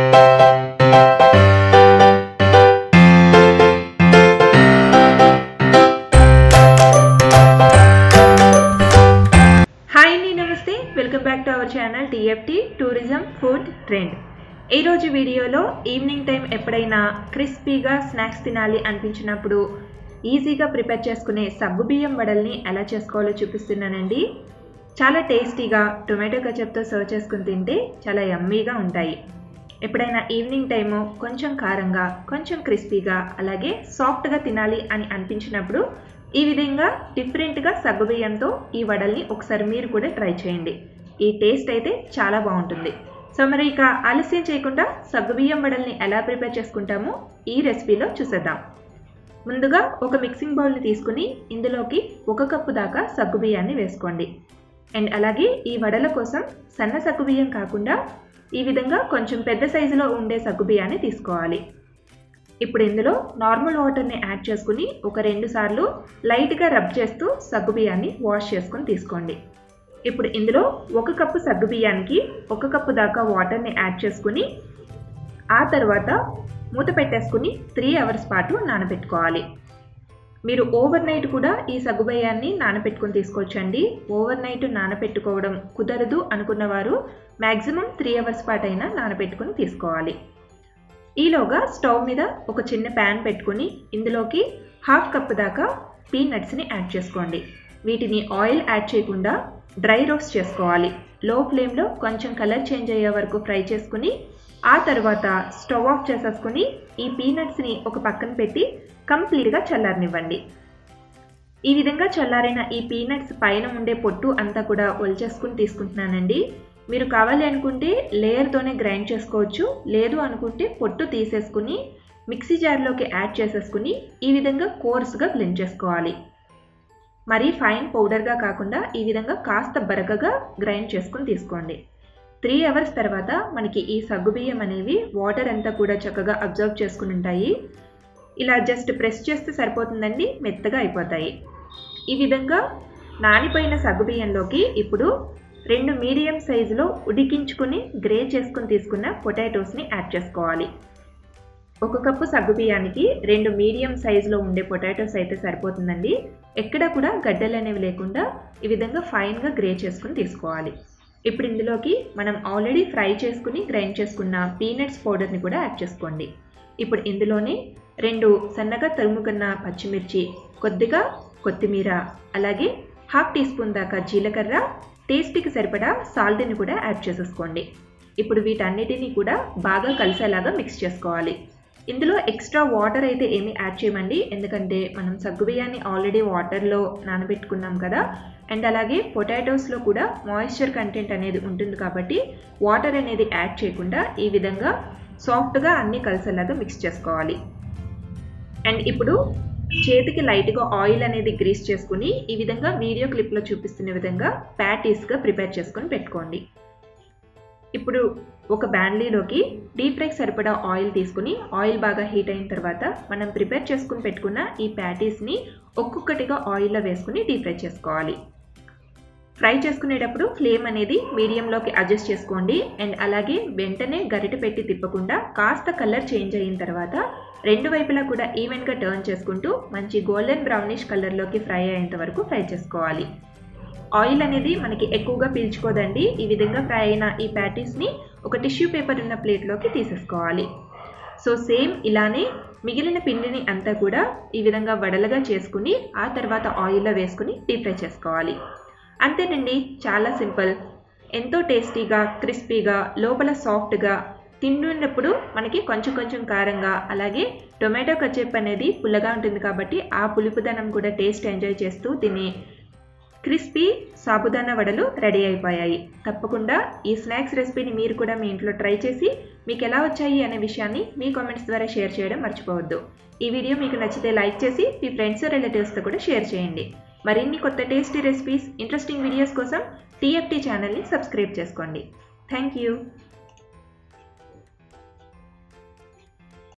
hi అండి నమస్తే welcome back to our channel TFT tourism food trend ఈరోజు వీడియోలో ఈవినింగ్ టైం ఎప్పుడైనా క్రిస్పీగా స్నాక్స్ తినాలి అనిపించినప్పుడు ఈజీగా ప్రిపేర్ చేసుకునే సగ్గుబియ్యం వడల్ని ఎలా చేసుకోవాలో చూపిస్తున్నానండి చాలా టేస్టీగా టొమాటో కచప్తో సర్వ్ చేసుకుని తింటే చాలా యమ్మీగా ఉంటాయి ఎప్పుడైనా ఈవినింగ్ టైము కొంచెం కారంగా కొంచెం క్రిస్పీగా అలాగే సాఫ్ట్గా తినాలి అని అనిపించినప్పుడు ఈ విధంగా డిఫరెంట్గా సగ్గుబియ్యంతో ఈ వడల్ని ఒకసారి మీరు కూడా ట్రై చేయండి ఈ టేస్ట్ అయితే చాలా బాగుంటుంది సో మరి ఇక ఆలస్యం చేయకుండా సగ్గుబియ్యం వడల్ని ఎలా ప్రిపేర్ చేసుకుంటామో ఈ రెసిపీలో చూసేద్దాం ముందుగా ఒక మిక్సింగ్ బౌల్ని తీసుకుని ఇందులోకి ఒక కప్పు దాకా సగ్గుబియ్యాన్ని వేసుకోండి అండ్ అలాగే ఈ వడల కోసం సన్న సగ్గుబియ్యం కాకుండా ఈ విధంగా కొంచెం పెద్ద సైజులో ఉండే సగ్గుబియ్యాన్ని తీసుకోవాలి ఇప్పుడు ఇందులో నార్మల్ వాటర్ని యాడ్ చేసుకుని ఒక రెండు సార్లు లైట్గా రబ్ చేస్తూ సగ్గుబియ్యాన్ని వాష్ చేసుకుని తీసుకోండి ఇప్పుడు ఇందులో ఒక కప్పు సగ్గుబియ్యానికి ఒక కప్పు దాకా వాటర్ని యాడ్ చేసుకుని ఆ తర్వాత మూత పెట్టేసుకుని త్రీ అవర్స్ పాటు నానబెట్టుకోవాలి మీరు ఓవర్ నైట్ కూడా ఈ సగ్గుబియ్యాన్ని నానబెట్టుకుని తీసుకోవచ్చండి ఓవర్ నైట్ నానబెట్టుకోవడం కుదరదు అనుకున్నవారు మ్యాక్సిమం త్రీ అవర్స్ పాటు అయినా నానబెట్టుకుని తీసుకోవాలి ఈలోగా స్టవ్ మీద ఒక చిన్న ప్యాన్ పెట్టుకుని ఇందులోకి హాఫ్ కప్ దాకా పీనట్స్ని యాడ్ చేసుకోండి వీటిని ఆయిల్ యాడ్ చేయకుండా డ్రై రోస్ట్ చేసుకోవాలి లో ఫ్లేమ్లో కొంచెం కలర్ చేంజ్ అయ్యే వరకు ఫ్రై చేసుకుని ఆ తర్వాత స్టవ్ ఆఫ్ చేసేసుకుని ఈ పీనట్స్ని ఒక పక్కన పెట్టి కంప్లీట్గా చల్లారనివ్వండి ఈ విధంగా చల్లారిన ఈ పీనట్స్ పైన ఉండే పొట్టు అంతా కూడా ఒలిచేసుకుని తీసుకుంటున్నానండి మీరు కావాలి అనుకుంటే లేయర్తోనే గ్రైండ్ చేసుకోవచ్చు లేదు అనుకుంటే పొట్టు తీసేసుకుని మిక్సీ జార్లోకి యాడ్ చేసేసుకుని ఈ విధంగా కోర్స్గా బ్లెండ్ చేసుకోవాలి మరీ ఫైన్ పౌడర్గా కాకుండా ఈ విధంగా కాస్త బరకగా గ్రైండ్ చేసుకుని తీసుకోండి త్రీ అవర్స్ తర్వాత మనకి ఈ సగ్గుబియ్యం అనేవి వాటర్ అంతా కూడా చక్కగా అబ్జర్వ్ చేసుకుని ఉంటాయి ఇలా జస్ట్ ప్రెస్ చేస్తే సరిపోతుందండి మెత్తగా అయిపోతాయి ఈ విధంగా నానిపోయిన సగ్గుబియ్యంలోకి ఇప్పుడు రెండు మీడియం సైజులో ఉడికించుకుని గ్రే చేసుకుని తీసుకున్న పొటాటోస్ని యాడ్ చేసుకోవాలి ఒక కప్పు సగ్గుబియ్యానికి రెండు మీడియం సైజులో ఉండే పొటాటోస్ అయితే సరిపోతుందండి ఎక్కడ కూడా గడ్డలు అనేవి లేకుండా ఈ విధంగా ఫైన్గా గ్రే చేసుకుని తీసుకోవాలి ఇప్పుడు ఇందులోకి మనం ఆల్రెడీ ఫ్రై చేసుకుని గ్రైండ్ చేసుకున్న పీనట్స్ పౌడర్ని కూడా యాడ్ చేసుకోండి ఇప్పుడు ఇందులోనే రెండు సన్నగా తరుముకున్న పచ్చిమిర్చి కొద్దిగా కొత్తిమీర అలాగే హాఫ్ టీ స్పూన్ దాకా జీలకర్ర టేస్ట్కి సరిపడా సాల్ట్ని కూడా యాడ్ చేసేసుకోండి ఇప్పుడు వీటన్నిటిని కూడా బాగా కలిసేలాగా మిక్స్ చేసుకోవాలి ఇందులో ఎక్స్ట్రా వాటర్ అయితే ఏమీ యాడ్ చేయమండి ఎందుకంటే మనం సగ్గుబియ్యాన్ని ఆల్రెడీ వాటర్లో నానబెట్టుకున్నాం కదా అండ్ అలాగే పొటాటోస్లో కూడా మాయిశ్చర్ కంటెంట్ అనేది ఉంటుంది కాబట్టి వాటర్ అనేది యాడ్ చేయకుండా ఈ విధంగా సాఫ్ట్గా అన్నీ కలిసేలాగా మిక్స్ చేసుకోవాలి అండ్ ఇప్పుడు చేతికి లైట్గా ఆయిల్ అనేది గ్రీస్ చేసుకుని ఈ విధంగా వీడియో క్లిప్లో చూపిస్తున్న విధంగా ప్యాటీస్గా ప్రిపేర్ చేసుకొని పెట్టుకోండి ఇప్పుడు ఒక బ్యాన్లీలోకి డీప్ ఫ్రైకి సరిపడా ఆయిల్ తీసుకుని ఆయిల్ బాగా హీట్ అయిన తర్వాత మనం ప్రిపేర్ చేసుకుని పెట్టుకున్న ఈ ప్యాటీస్ని ఒక్కొక్కటిగా ఆయిల్లో వేసుకుని డీప్ ఫ్రై చేసుకోవాలి ఫ్రై చేసుకునేటప్పుడు ఫ్లేమ్ అనేది మీడియంలోకి అడ్జస్ట్ చేసుకోండి అండ్ అలాగే వెంటనే గరిట పెట్టి తిప్పకుండా కాస్త కలర్ చేంజ్ అయిన తర్వాత రెండు వైపులా కూడా ఈవెన్గా టర్న్ చేసుకుంటూ మంచి గోల్డెన్ బ్రౌనిష్ కలర్లోకి ఫ్రై అయ్యేంత వరకు ఫ్రై చేసుకోవాలి ఆయిల్ అనేది మనకి ఎక్కువగా పీల్చుకోదండి ఈ విధంగా ఫ్రై అయిన ఈ ప్యాటీస్ని ఒక టిష్యూ పేపర్ ఉన్న ప్లేట్లోకి తీసేసుకోవాలి సో సేమ్ ఇలానే మిగిలిన పిండిని అంతా కూడా ఈ విధంగా వడలుగా చేసుకుని ఆ తర్వాత ఆయిల్లో వేసుకుని డీప్ ఫ్రై చేసుకోవాలి అంతేనండి చాలా సింపుల్ ఎంతో టేస్టీగా క్రిస్పీగా లోపల సాఫ్ట్గా తిండున్నప్పుడు మనకి కొంచెం కొంచెం కారంగా అలాగే టొమాటో కచెప్ అనేది పుల్లగా ఉంటుంది కాబట్టి ఆ పులుపుదనం కూడా టేస్ట్ ఎంజాయ్ చేస్తూ తినే క్రిస్పీ సాబుదానా వడలు రెడీ అయిపోయాయి తప్పకుండా ఈ స్నాక్స్ రెసిపీని మీరు కూడా మీ ఇంట్లో ట్రై చేసి మీకు ఎలా వచ్చాయి అనే విషయాన్ని మీ కామెంట్స్ ద్వారా షేర్ చేయడం మర్చిపోవద్దు ఈ వీడియో మీకు నచ్చితే లైక్ చేసి మీ ఫ్రెండ్స్ రిలేటివ్స్తో కూడా షేర్ చేయండి మరిన్ని కొత్త టేస్టీ రెసిపీస్ ఇంట్రెస్టింగ్ వీడియోస్ కోసం టీఎఫ్టీ ఛానల్ని సబ్స్క్రైబ్ చేసుకోండి థ్యాంక్ యూ